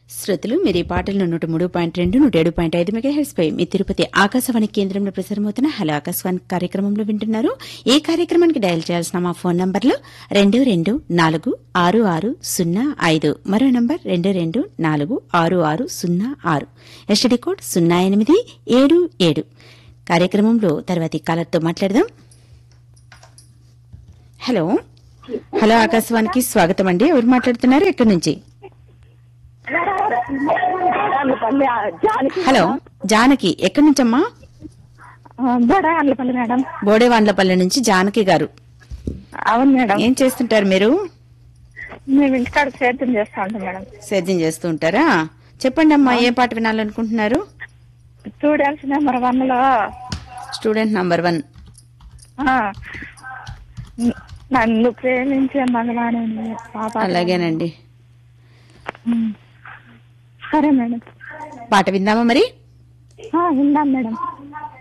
శ్రోతలు మీరు ఈ పాటలను నూట మూడు పాయింట్ రెండు నూట ఏడు పాయింట్ ఐదు మెగా హెడ్స్ పై మీ తిరుపతి ఆకాశవాణి కేంద్రంలో ప్రసారమవుతున్న హలో ఆకాశవాణి కార్యక్రమంలో వింటున్నారు ఈ కార్యక్రమానికి డయల్ చేయాల్సిన మా ఫోన్ నంబర్లు రెండు రెండు నాలుగు ఆరు ఆరు సున్నా ఐదు మరో నంబర్ రెండు రెండు నాలుగు ఆరు ఆరు సున్నా ఆరు ఎస్టీడీ కోడ్ సున్నా ఎనిమిది ఏడు ఏడు కార్యక్రమంలో తర్వాతి కాలర్తో మాట్లాడదాం హలో హలో ఆకాశవాణికి స్వాగతం అండి ఎవరు మాట్లాడుతున్నారు ఎక్కడి నుంచి అండ్లపల్లి జానకి హలో జానకి ఎక్కడి నుంచమ్మా బడ అండ్లపల్లి మేడం బోడేవాండ్లపల్లి నుంచి జానకి గారు అవును మేడం ఏం చేస్తుంటారు మీరు మేము ఇంటికాడ సేద్యం చేస్తా ఉంటాం మేడం సేద్యం చేస్తూ ఉంటారా చెప్పండి అమ్మా ఏ పాట వినాలనుకుంటున్నారు స్టూడెంట్స్ నెంబర్ వన్ లో స్టూడెంట్ నంబర్ వన్ ఆ, నన్ను ప్రేమించే మగవాణి పాప అలాగేనండి ఉమ్. సరే మేడం పాట విందామా మరి ఆ, విందాం మేడం